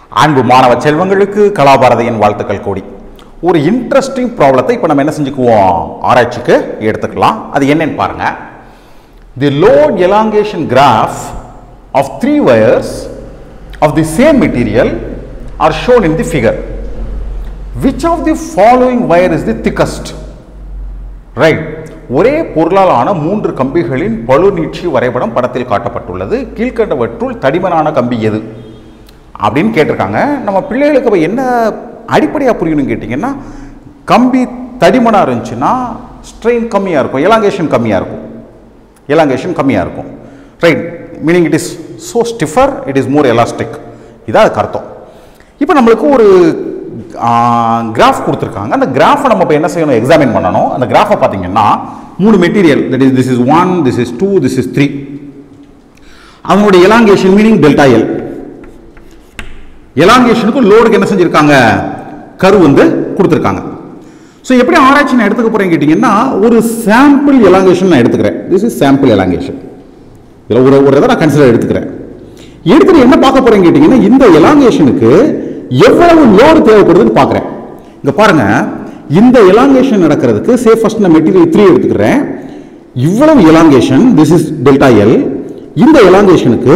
அன்பு மாணவ செல்வங்களுக்கு கலாபாரதியின் வாழ்த்துக்கள் கூடி ஒரு இன்ட்ரெஸ்டிங் ப்ராப்ளத்தை இப்போ நம்ம என்ன செஞ்சுக்குவோம் ஆராய்ச்சிக்கு எடுத்துக்கலாம் அது என்னன்னு பாருங்க the load elongation graph of three wires of the same material are shown in the figure. Which of the following wire is the thickest? Right ஒரே பொருளாலான மூன்று கம்பிகளின் பளு நீட்சி வரைபடம் படத்தில் காட்டப்பட்டுள்ளது கீழ்கண்டவற்றுள் தடிமனான கம்பி எது அப்படின்னு கேட்டிருக்காங்க நம்ம பிள்ளைகளுக்கு அப்ப என்ன அடிப்படையாக புரியணும்னு கேட்டிங்கன்னா கம்பி தடிமனாக இருந்துச்சுன்னா ஸ்ட்ரெயின் கம்மியாக இருக்கும் எலாங்கேஷன் கம்மியாக இருக்கும் எலாங்கேஷன் கம்மியாக இருக்கும் right meaning it is so stiffer it is more elastic இதான் அதுக்கு அர்த்தம் இப்போ நம்மளுக்கு ஒரு கிராஃப் கொடுத்துருக்காங்க அந்த கிராஃபை நம்ம இப்போ என்ன செய்யணும் எக்ஸாமின் பண்ணணும் அந்த கிராஃபை பார்த்தீங்கன்னா மூணு material that is this is one this is two this is three அவங்களுடைய எலாங்கேஷன் மீனிங் டெல்டா எல் எலாங்கேஷனுக்கு லோடுக்கு என்ன செஞ்சுருக்காங்க கரு வந்து கொடுத்துருக்காங்க ஸோ எப்படி ஆராய்ச்சி நான் எடுத்துக்க போறேன் கேட்டிங்கன்னா ஒரு சாம்பிள் எலாங்கேஷன் நான் எடுத்துக்கிறேன் திஸ் இஸ் சாம்பிள் எலாங்கேஷன் இதில் ஒரு ஒரு இதை நான் கன்சிடர் எடுத்துக்கிறேன் எடுத்துட்டு என்ன பார்க்க போறேன்னு கேட்டிங்கன்னா இந்த எலாங்கேஷனுக்கு எவ்வளவு லோடு தேவைப்படுதுன்னு பார்க்குறேன் இங்கே பாருங்க இந்த எலாங்கேஷன் நடக்கிறதுக்கு சே ஃபர்ஸ்ட் நான் மெட்டீரியல் த்ரீ எடுத்துக்கிறேன் இவ்வளவு elongation this is delta L இந்த எலாங்கேஷனுக்கு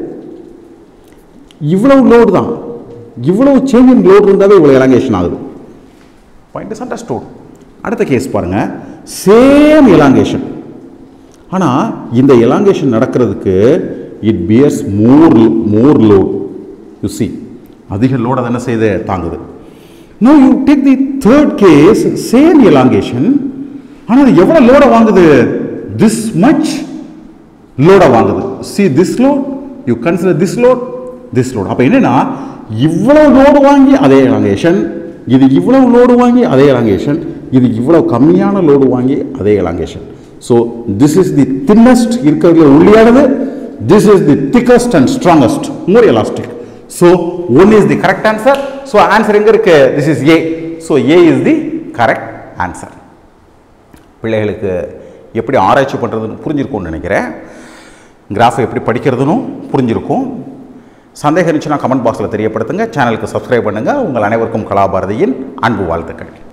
இவ்வளவு லோடு தான் இவ்வளவு சேஞ்ச் இன் லோடு இருந்தாவே இவ்வளவு எலாங்கேஷன் ஆகுது பாயிண்ட் இஸ் அண்டர்ஸ்டூட் அடுத்த கேஸ் பாருங்க சேம் எலாங்கேஷன் ஆனால் இந்த எலாங்கேஷன் நடக்கிறதுக்கு it bears more more load you see அதிக லோட் அதை என்ன செய்யுது தாங்குது no you take the third case same elongation ஆனால் அது எவ்வளோ லோடை வாங்குது திஸ் மச் லோடை வாங்குது see this load you consider this load this load அப்போ என்னன்னா இவ்வளவு லோடு வாங்கி அதே எலாங்கேஷன் இது இவ்வளவு லோடு வாங்கி அதே எலாங்கேஷன் இது இவ்வளவு கம்மியான லோடு வாங்கி அதே elongation so this is the thinnest இருக்கிறதுல உள்ளியானது this is the thickest and strongest more elastic so one is the correct answer so answer எங்க இருக்கு this is A so A is the correct answer பிள்ளைகளுக்கு எப்படி ஆராய்ச்சி பண்ணுறதுன்னு புரிஞ்சிருக்கும்னு நினைக்கிறேன் கிராஃபை எப்படி படிக்கிறதுனும் புரிஞ்சிருக்கும் சந்தேகம் இருந்துச்சுன்னா கமெண்ட் பாக்ஸில் தெரியப்படுத்துங்க சேனலுக்கு சப்ஸ்கிரைப் பண்ணுங்கள் உங்கள் அனைவருக்கும் கலாபாரதியின் அன்பு வாழ்த்துக்கள்